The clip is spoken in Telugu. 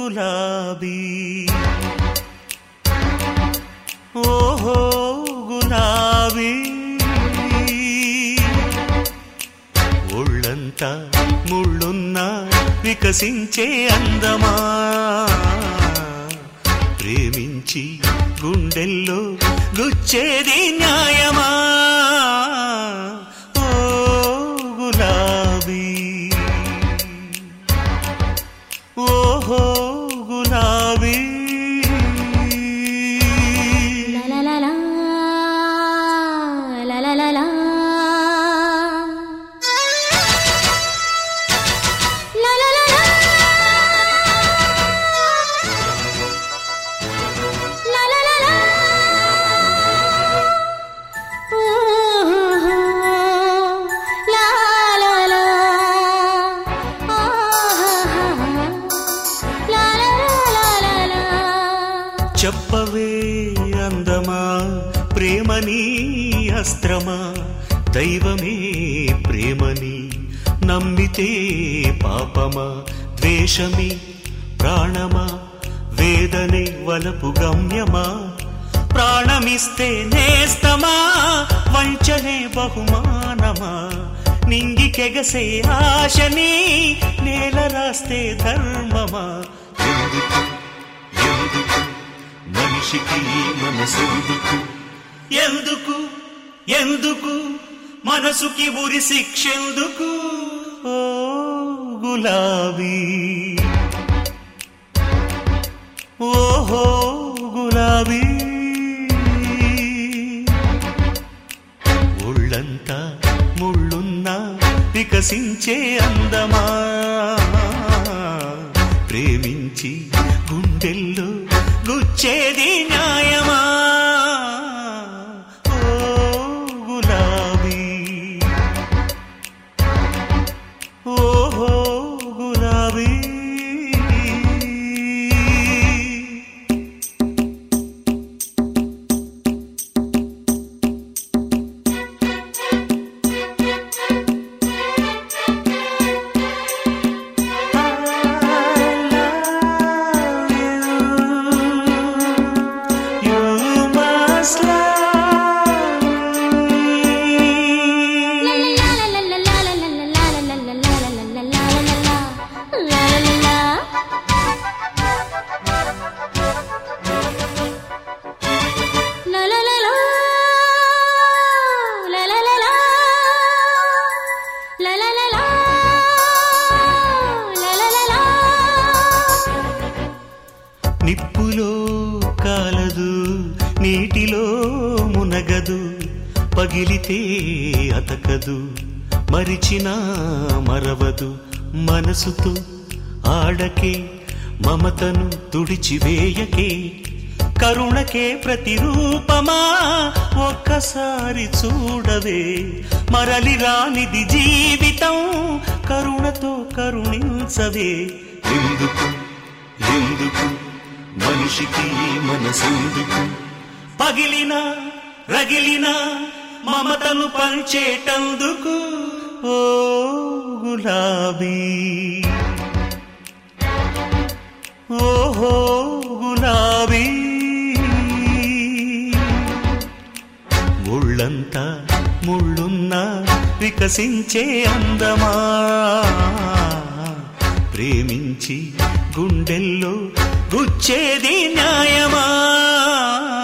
గులాబీ ఓహో గులాబీ ఒళ్ళంతా ముళ్ళున్నా వికసించే అందమా ప్రేమించి గుండెల్లో గుచ్చేది న్యాయమా ఓ గులాబీ ఓహో గులాబీ La la la la la la la la La la la la La la la la Ooh, La la la Ah, La la la la la la చెప్పవే అందమా ప్రేమని అస్త్రమా దైవమే ప్రేమని నమ్మితే పాపమా ద్వేషమి ప్రాణమా వేదనే వలపు గమ్యమా ప్రాణమిస్తే నేస్తమా వంచనే బహుమానమా నింగికెగసే ఆశని నేల రాస్తే ధర్మమా ఎందుకు ఎందుకు మనిషికి మనసెందుకు ఎందుకు ఎందుకు మనసుకి ఉరి శిక్షెందుకు ఓ గులాబీ ఓహో గులాబీ ఒళ్ళంతా ముళ్ళున్నా వికసించే అందమా ప్రేమించి గుండెల్లో గుచ్చేది న్యాయమా ఓ గులాబీ ఓహో గులాబీ You must love me. నిప్పులో కాలదు నీటిలో మునగదు పగిలితే అతకదు మరిచినా మరవదు మనసుతో ఆడకే మమతను తుడిచివేయకే కరుణకే ప్రతిరూపమా ఒక్కసారి చూడవే మరలి రానిది జీవితం కరుణతో కరుణించవే ఎందుకు ఎందుకు మనిషికి మనసెందుకు పగిలిన రగిలిన మమతను పంచేటందుకు ఓ గులాబీ ఓహో గులాబీ ముళ్ళంతా ముళ్ళున్నా వికసించే అందమా ప్రేమించి గుండెల్లో గుచ్చేది న్యాయమా